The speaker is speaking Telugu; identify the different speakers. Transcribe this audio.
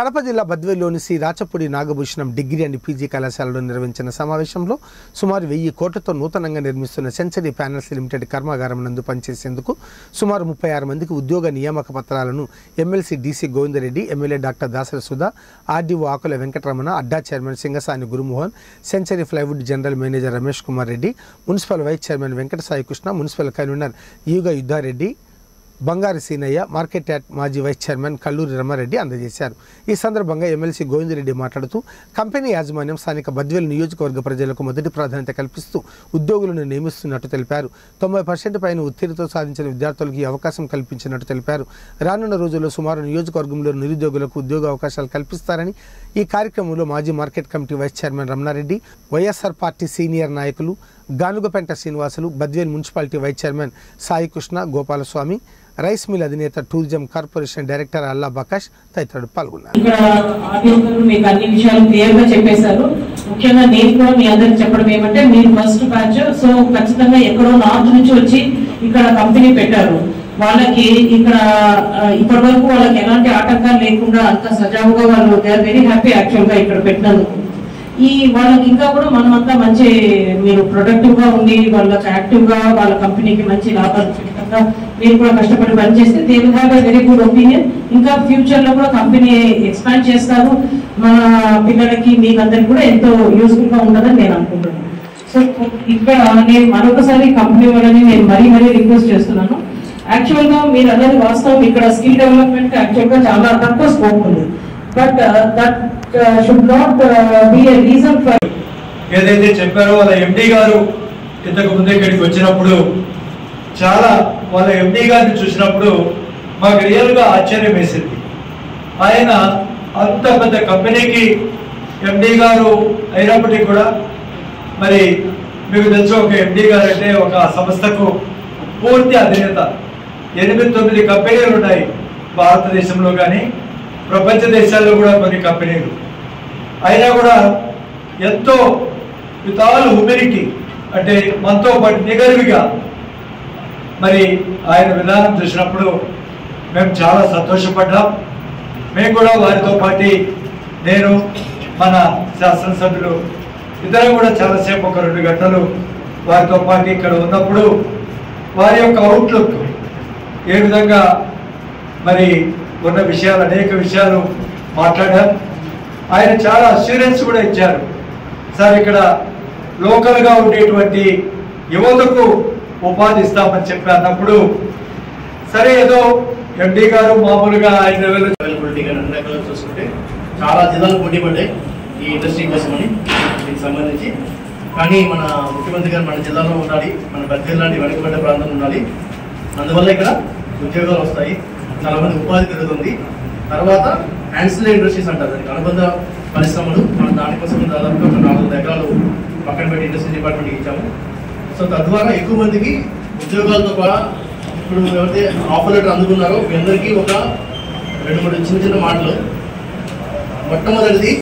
Speaker 1: కడప జిల్లా బద్వేల్లోని Sri Rachapudi Nagabhushanam degree and PG కళాశాలలో నిర్వహించిన సమావేశంలో సుమారు వెయ్యి కోట్లతో నూతనంగా నిర్మిస్తున్న సెంచరీ ప్యానల్స్ లిమిటెడ్ కర్మాగారం నందు పనిచేసేందుకు సుమారు ముప్పై ఆరు మందికి ఉద్యోగ నియామక పత్రాలను MLC DC Govindareddy MLA doctor Dasari Sudha RDO Akula Venkataramana అడ్డా chairman Singasani Gurumohan century plywood general manager Ramesh Kumar Reddy municipal vice chairman Venkata Sai Krishna municipal convener యుగ యుద్ధారెడ్డి బంగారు సీనయ్య మార్కెట్ యార్డ్ మాజీ వైస్ చైర్మన్ కల్లూరి రమారెడ్డి అందజేశారు ఈ సందర్భంగా ఎమ్మెల్సీ గోవిందరెడ్డి మాట్లాడుతూ కంపెనీ యాజమాన్యం స్థానిక బద్వేలు నియోజకవర్గ ప్రజలకు మొదటి ప్రాధాన్యత కల్పిస్తూ ఉద్యోగులను నియమిస్తున్నట్టు తెలిపారు తొంభై పర్సెంట్ పైన ఉత్తీర్ణతో సాధించిన విద్యార్థులకు ఈ అవకాశం కల్పించినట్టు తెలిపారు రానున్న రోజుల్లో సుమారు నియోజకవర్గంలో నిరుద్యోగులకు ఉద్యోగ అవకాశాలు కల్పిస్తారని ఈ కార్యక్రమంలో మాజీ market committee vice chairman Ramanareddy YSR party senior నాయకులు Ganugapenta Srinivasulu Badvel municipality vice chairman Sai Krishna Gopalaswamy rice mill అధినేత tourism corporation director Alla Baksh తదితరులు పాల్గొన్నారు
Speaker 2: ఇక్కడ ఆడియోలు మీకు అన్ని విషయాలు క్లియర్ గా చెప్పేశారు ముఖ్యంగా నేను కూడా మీ అందరికి చెప్పడం ఏమంటే మీరు ఫస్ట్ బ్యాచ్ సో ఖచ్చితంగా ఎక్కడో నార్త్ నుంచి వచ్చి ఇక్కడ కంపెనీ పెట్టారు వాళ్ళకి ఇక్కడ ఆ, ఇప్పటి వరకు వాళ్ళకి ఎలాంటి ఆటంకాలు లేకుండా అంత సజావుగా వాళ్ళు they are very happy actual గా ఇక్కడ పెట్టినందుకు ఈ వాళ్ళకి ఇంకా కూడా మనమంతా మంచి మీరు ప్రొడక్టివ్ గా ఉండి వాళ్ళకి యాక్టివ్ గా వాళ్ళ కంపెనీకి మంచి లాభాలు విధంగా మీరు కూడా కష్టపడి పనిచేస్తే they will have a very good opinion ఇంకా ఫ్యూచర్ లో కూడా కంపెనీ ఎక్స్పాండ్ చేస్తారు మన పిల్లలకి మీకు అందరికి కూడా ఎంతో యూస్ఫుల్ గా ఉండదని నేను అనుకుంటున్నాను సో ఇక్కడ నేను మరొకసారి కంపెనీ వాళ్ళని నేను మరీ మరీ రిక్వెస్ట్ చేస్తున్నాను యాక్చువల్ గా మీరు అన్నది వాస్తవం ఇక్కడ స్కిల్ డెవలప్మెంట్ యాక్చువల్ గా చాలా తక్కువ స్కోప్ ఉంది but that should not be a reason for
Speaker 3: ఏదైతే చెప్పారో వాళ్ళ ఎండి గారు ఇంతకు ముందే ఇక్కడికి వచ్చినప్పుడు చాలా వాళ్ళ ఎండి గారిని చూసినప్పుడు మాకు రియల్ గా ఆశ్చర్యం వేసింది ఆయన అంత పెద్ద కంపెనీకి ఎండి గారు అయినప్పటికీ కూడా మరి మీకు తెలుసు ఒక ఎండి గారు అంటే ఒక సంస్థకు పూర్తి అధినేత ఎనిమిది తొమ్మిది కంపెనీలు ఉన్నాయి భారతదేశంలో కానీ ప్రపంచ దేశాల్లో కూడా కొన్ని కంపెనీలు అయినా కూడా ఎంతో విత్ ఆల్ హ్యూమినిటీ అంటే మనతో పాటు నిగర్విగా మరి ఆయన విధానం చూసినప్పుడు మేము చాలా సంతోషపడ్డాం మేము కూడా వారితో పాటు నేను మన శాసనసభ్యులు ఇద్దరు కూడా చాలాసేపు ఒక రెండు గంటలు వారితో పాటు ఇక్కడ ఉన్నప్పుడు వారి యొక్క అవుట్లుక్ ఏ విధంగా మరి ఉన్న విషయాలు అనేక విషయాలు మాట్లాడాం ఆయన చాలా అష్యూరెన్స్ కూడా ఇచ్చారు సార్ ఇక్కడ లోకల్గా ఉండేటువంటి యువతకు ఉపాధి ఇస్తామని చెప్పి అన్నప్పుడు సరే ఏదో ఎండి గారు మామూలుగా ఐదు వేలు
Speaker 4: అవైలబిలిటీ కానీ అన్ని రకాలు చూసుకుంటే చాలా జిల్లాలు పోటీ పడ్డాయి ఈ ఇండస్ట్రీ కోసమని దీనికి సంబంధించి కానీ మన ముఖ్యమంత్రి గారు మన జిల్లాలో ఉండాలి మన బద్వేలు లాంటి వెనుకబడ్డ ప్రాంతంలో ఉండాలి అందువల్ల ఇక్కడ ఉద్యోగాలు వస్తాయి చాలా మంది ఉపాధి పెరుగుతుంది తర్వాత యాన్సిలరీ ఇండస్ట్రీస్ అంటారు దానికి అనుబంధ పరిశ్రమలు మనం దానికోసం దాదాపు ఒక నాలుగు ఎకరాలు పక్కన పెట్టి ఇండస్ట్రీ డిపార్ట్మెంట్కి ఇచ్చాము సో తద్వారా ఎక్కువ మందికి ఉద్యోగాలతో కూడా ఇప్పుడు ఎవరైతే ఆఫర్ లెటర్ అందుకున్నారో మీ అందరికీ ఒక రెండు మూడు చిన్న చిన్న మాటలు మొట్టమొదటిది